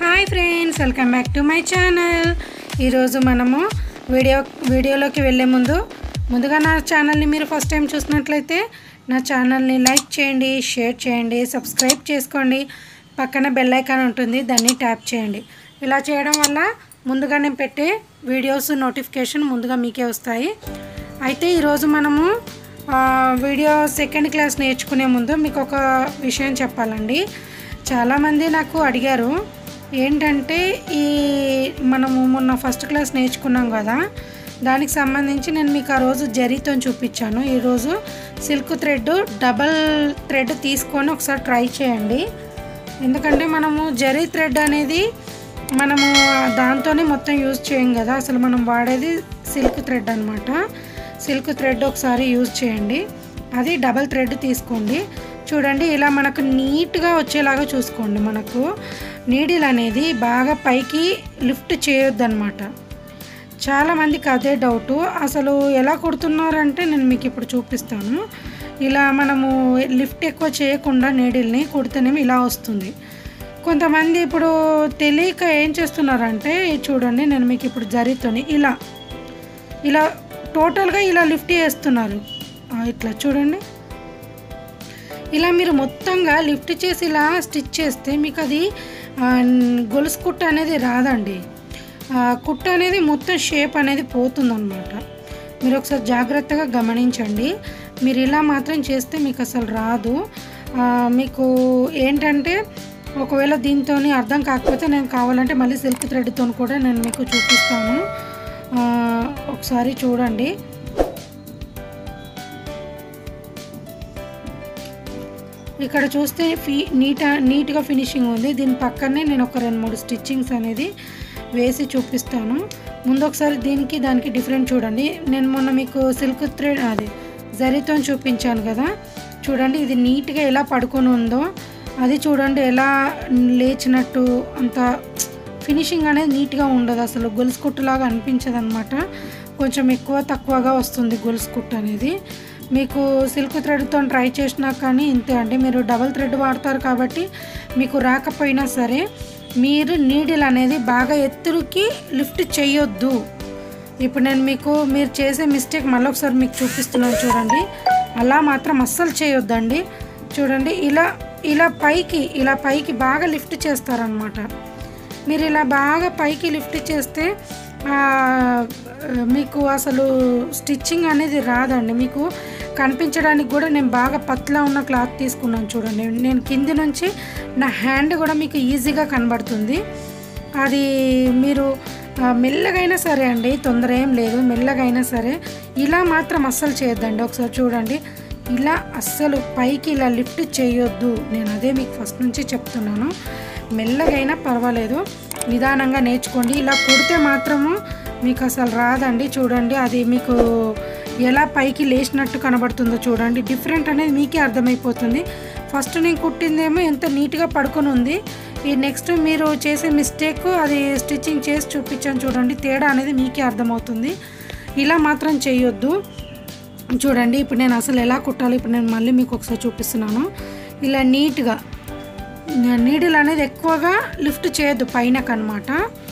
hi friends welcome back to my channel ఈరోజు మనము video వీడియోలోకి వెళ్ళే ముందు ముందుగా నా ఛానల్ని మీరు ఫస్ట్ టైం చూసినట్లయితే నా ఛానల్ని లైక్ చేయండి షేర్ చేయండి సబ్స్క్రైబ్ చేసుకోండి పక్కన బెల్ ఐకాన్ ఉంటుంది దాన్ని ట్యాప్ చేయండి ఇలా చేయడం వల్ల ముందుగా నేను పెట్టే వీడియోస్ నోటిఫికేషన్ ముందుగా మీకే వస్తాయి అయితే ఈరోజు మనము ఆ, వీడియో సెకండ్ క్లాస్ నేర్చుకునే ముందు మీకు ఒక విషయం చెప్పాలండి చాలామంది నాకు అడిగారు ఏంటంటే ఈ మనము మొన్న ఫస్ట్ క్లాస్ నేర్చుకున్నాం కదా దానికి సంబంధించి నేను మీకు ఆ రోజు జరీతో చూపించాను ఈరోజు సిల్క్ థ్రెడ్ డబల్ థ్రెడ్ తీసుకొని ఒకసారి ట్రై చేయండి ఎందుకంటే మనము జరీ థ్రెడ్ అనేది మనము దాంతోనే మొత్తం యూజ్ చేయం కదా అసలు మనం వాడేది సిల్క్ థ్రెడ్ అనమాట సిల్క్ థ్రెడ్ ఒకసారి యూజ్ చేయండి అది డబల్ థ్రెడ్ తీసుకోండి చూడండి ఇలా మనకు నీట్గా వచ్చేలాగా చూసుకోండి మనకు నీడిల్ అనేది బాగా పైకి లిఫ్ట్ చేయొద్దు అనమాట చాలామందికి అదే డౌటు అసలు ఎలా కుడుతున్నారంటే నేను మీకు ఇప్పుడు చూపిస్తాను ఇలా మనము లిఫ్ట్ ఎక్కువ చేయకుండా నీడిల్ని కుడితేనేమో ఇలా వస్తుంది కొంతమంది ఇప్పుడు తెలియక ఏం చేస్తున్నారంటే చూడండి నేను మీకు ఇప్పుడు జరీతోని ఇలా ఇలా టోటల్గా ఇలా లిఫ్ట్ చేస్తున్నారు ఆ, ఇట్లా చూడండి ఇలా మీరు మొత్తంగా లిఫ్ట్ చేసి ఇలా స్టిచ్ చేస్తే మీకు అది ఆ, గొలుసు కుట్ట అనేది రాదండి ఆ, కుట్ట అనేది మొత్తం షేప్ అనేది పోతుందన్నమాట మీరు ఒకసారి జాగ్రత్తగా గమనించండి మీరు ఇలా మాత్రం చేస్తే మీకు అసలు రాదు ఆ, మీకు ఏంటంటే ఒకవేళ దీంతో అర్థం కాకపోతే నేను కావాలంటే మళ్ళీ సిల్క్ థ్రెడ్తో కూడా నేను మీకు చూపిస్తాను ఆ, ఒకసారి చూడండి ఇక్కడ చూస్తే ఫీ నీట్ నీట్గా ఫినిషింగ్ ఉంది దీని పక్కనే నేను ఒక రెండు మూడు స్టిచ్చింగ్స్ అనేది వేసి చూపిస్తాను ముందు ఒకసారి దీనికి దానికి డిఫరెంట్ చూడండి నేను మొన్న మీకు సిల్క్ థ్రెడ్ అది జరీతో చూపించాను కదా చూడండి ఇది నీట్గా ఎలా పడుకొని ఉందో అది చూడండి ఎలా లేచినట్టు అంత ఫినిషింగ్ అనేది నీట్గా ఉండదు అసలు గొలుసు కుట్టులాగా అనిపించదు అనమాట కొంచెం ఎక్కువ తక్కువగా వస్తుంది గొలుసు కుట్టు అనేది మీకు సిల్క్ థ్రెడ్తో ట్రై చేసినా కానీ ఇంతే అండి మీరు డబల్ థ్రెడ్ వాడతారు కాబట్టి మీకు రాకపోయినా సరే మీరు నీడిల్ అనేది బాగా ఎత్తుకి లిఫ్ట్ చేయొద్దు ఇప్పుడు నేను మీకు మీరు చేసే మిస్టేక్ మళ్ళీ ఒకసారి మీకు చూపిస్తున్నాను చూడండి అలా మాత్రం అస్సలు చేయొద్దండి చూడండి ఇలా ఇలా పైకి ఇలా పైకి బాగా లిఫ్ట్ చేస్తారనమాట మీరు ఇలా బాగా పైకి లిఫ్ట్ చేస్తే ఆ, మీకు అసలు స్టిచ్చింగ్ అనేది రాదండి మీకు కనిపించడానికి కూడా నేను బాగా పత్లా ఉన్న క్లాత్ తీసుకున్నాను చూడండి నేను కింది నుంచి నా హ్యాండ్ కూడా మీకు ఈజీగా కనబడుతుంది అది మీరు ఆ, మెల్లగైనా సరే అండి తొందర ఏం లేదు మెల్లగైనా సరే ఇలా మాత్రం అస్సలు చేయొద్దండి ఒకసారి చూడండి ఇలా అస్సలు పైకి ఇలా లిఫ్ట్ చేయొద్దు నేను అదే మీకు ఫస్ట్ నుంచి చెప్తున్నాను మెల్లగైనా పర్వాలేదు నిదానంగా నేర్చుకోండి ఇలా కుడితే మాత్రము మీకు అసలు రాదండి చూడండి అది మీకు ఎలా పైకి లేచినట్టు కనబడుతుందో చూడండి డిఫరెంట్ అనేది మీకే అర్థమైపోతుంది ఫస్ట్ నేను కుట్టిందేమో ఎంత నీట్గా పడుకొని ఉంది ఈ నెక్స్ట్ మీరు చేసే మిస్టేక్ అది స్టిచ్చింగ్ చేసి చూపించాను చూడండి తేడా అనేది మీకే అర్థమవుతుంది ఇలా మాత్రం చేయొద్దు చూడండి ఇప్పుడు నేను అసలు ఎలా కుట్టాలి ఇప్పుడు నేను మళ్ళీ మీకు ఒకసారి చూపిస్తున్నాను ఇలా నీట్గా నీడిల్ అనేది ఎక్కువగా లిఫ్ట్ చేయొద్దు పైనకనమాట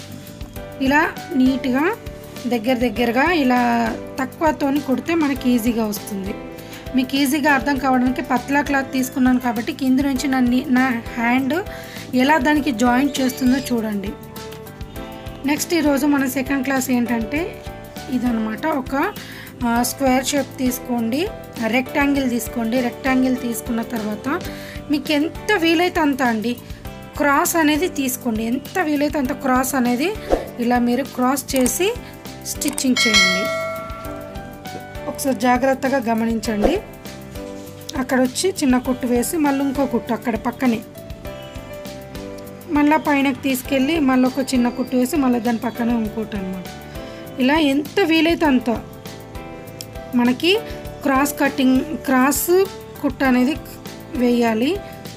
ఇలా నీట్గా దగ్గర దగ్గరగా ఇలా తక్కువతోని కుడితే మనకి ఈజీగా వస్తుంది మీకు ఈజీగా అర్థం కావడానికి పత్లా క్లాత్ తీసుకున్నాను కాబట్టి కింద నుంచి నా నీ- నా హ్యాండ్ ఎలా దానికి జాయింట్ చేస్తుందో చూడండి నెక్స్ట్ ఈరోజు మన సెకండ్ క్లాస్ ఏంటంటే ఇదనమాట ఒక ఆ, స్క్వేర్ షేప్ తీసుకోండి రెక్టాంగిల్ తీసుకోండి రెక్టాంగిల్ తీసుకున్న తర్వాత మీకు ఎంత వీలైతే అంత అండి క్రాస్ అనేది తీసుకోండి ఎంత వీలైతే అంత క్రాస్ అనేది ఇలా మీరు క్రాస్ చేసి స్టిచ్చింగ్ చేయండి ఒకసారి జాగ్రత్తగా గమనించండి అక్కడ వచ్చి చిన్న కుట్టు వేసి మళ్ళీ ఇంకో కుట్టు అక్కడ పక్కనే మళ్ళీ పైనకి తీసుకెళ్ళి మళ్ళీ ఒక చిన్న కుట్టు వేసి మళ్ళీ దాని పక్కనే ఇంకోటి అనమాట ఇలా ఎంత వీలైతే అంత మనకి క్రాస్ కటింగ్ క్రాస్ కుట్ట అనేది వేయాలి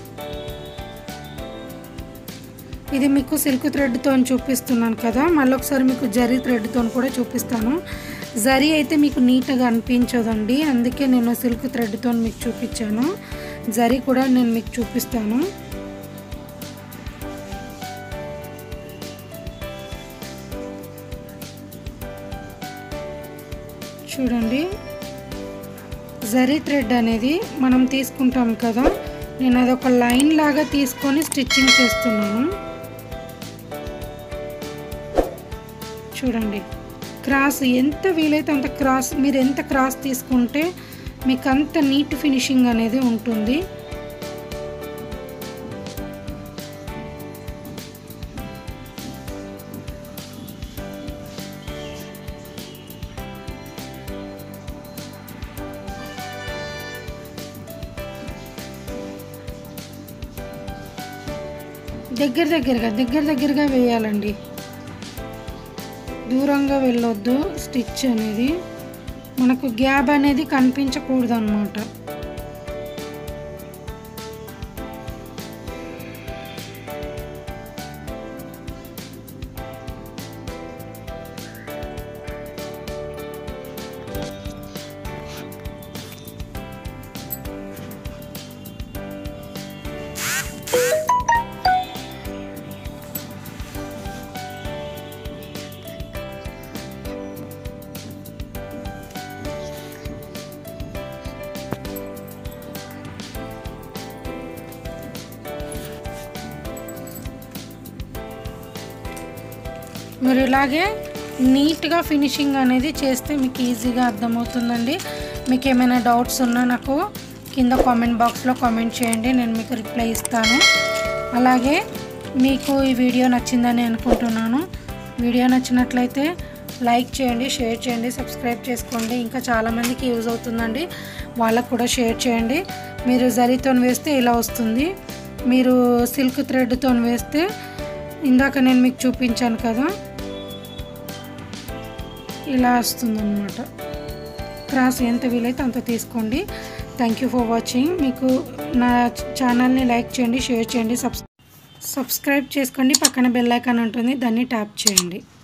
ఇది మీకు సిల్క్ థ్రెడ్తో చూపిస్తున్నాను కదా మళ్ళీ ఒకసారి మీకు జరీ థ్రెడ్తో కూడా చూపిస్తాను జరీ అయితే మీకు నీట్గా అనిపించదండి అందుకే నేను సిల్క్ థ్రెడ్తో మీకు చూపించాను జరీ కూడా నేను మీకు చూపిస్తాను చూడండి జరీ థ్రెడ్ అనేది మనం తీసుకుంటాం కదా నేను అది ఒక లైన్ లాగా తీసుకొని స్టిచ్చింగ్ చేస్తున్నాను చూడండి క్రాస్ ఎంత వీలైతే అంత క్రాస్ మీరు ఎంత క్రాస్ తీసుకుంటే మీకు అంత నీట్ ఫినిషింగ్ అనేది ఉంటుంది దగ్గర దగ్గరగా దగ్గర దగ్గరగా వేయాలండి దూరంగా వెళ్ళొద్దు స్టిచ్ అనేది మనకు గ్యాప్ అనేది కనిపించకూడదు అనమాట మీరు ఇలాగే నీట్గా ఫినిషింగ్ అనేది చేస్తే మీకు ఈజీగా అర్థమవుతుందండి మీకు ఏమైనా డౌట్స్ ఉన్నా నాకు కింద కామెంట్ బాక్స్లో కామెంట్ చేయండి నేను మీకు రిప్లై ఇస్తాను అలాగే మీకు ఈ వీడియో నచ్చిందని అనుకుంటున్నాను వీడియో నచ్చినట్లయితే లైక్ చేయండి షేర్ చేయండి సబ్స్క్రైబ్ చేసుకోండి ఇంకా చాలామందికి యూజ్ అవుతుందండి వాళ్ళకు కూడా షేర్ చేయండి మీరు జరీతో వేస్తే ఇలా వస్తుంది మీరు సిల్క్ థ్రెడ్తో వేస్తే ఇందాక నేను మీకు చూపించాను కదా ఇలా వస్తుందన్నమాట క్రాస్ ఎంత వీలైతే అంత తీసుకోండి థ్యాంక్ యూ ఫర్ వాచింగ్ మీకు నా ఛానల్ని లైక్ చేయండి షేర్ చేయండి సబ్స్ సబ్స్క్రైబ్ చేసుకోండి పక్కన బెల్ ఐకాన్ ఉంటుంది దాన్ని ట్యాప్ చేయండి